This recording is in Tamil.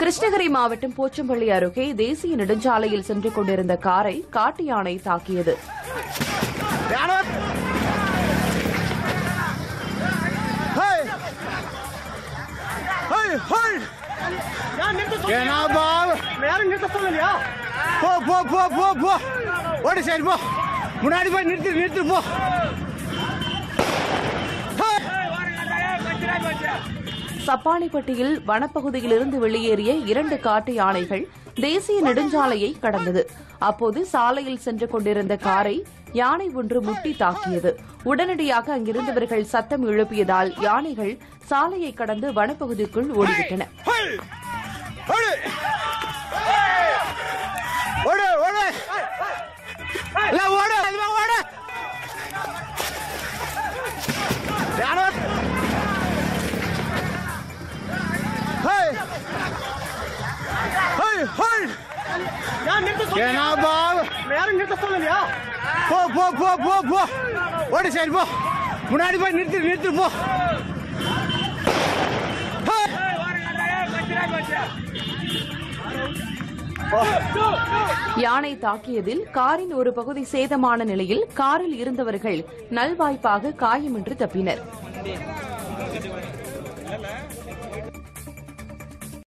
கிருஷ்ணகிரி மாவட்டம் போச்சம்பள்ளி அருகே தேசிய நெடுஞ்சாலையில் சென்று கொண்டிருந்த காரை காட்டு யானை தாக்கியது ஏனாபா யாரும் நிறுத்த சொல்லலையா போ போ போ போ போ ஓடி சைடு போ முன்னாடி போய் நிறுத்து நிறுத்து போ சப்பானிப்பட்டியில் வனப்பகுதியிலிருந்து வெளியேறிய இரண்டு காட்டு யானைகள் தேசிய நெடுஞ்சாலையை கடந்தது அப்போது சாலையில் சென்று கொண்டிருந்த காரை யானை ஒன்று முட்டி தாக்கியது உடனடியாக அங்கிருந்தவர்கள் சத்தம் எழுப்பியதால் யானைகள் சாலையை கடந்து வனப்பகுதிக்குள் ஓடிவிட்டன ஹோய்! ஓடு ஓடு ஓடு எல்லாம் ஓடு எல்லாம் ஓடு யாரோ ஹோய் ஹோய் ஹோய் யாரும் நிறுத்த சொல்ல ஏனாபா யாரும் நிறுத்த சொல்லலையா போ போ போ போ போ ஓடி சைடு போ முன்னாடி போய் நிறுத்து நிறுத்து போ ஹோய்! யானை தாக்கியதில் காரின் ஒரு பகுதி சேதமான நிலையில் காரில் இருந்தவர்கள் நல்வாய்ப்பாக காயமின்றி தப்பினர்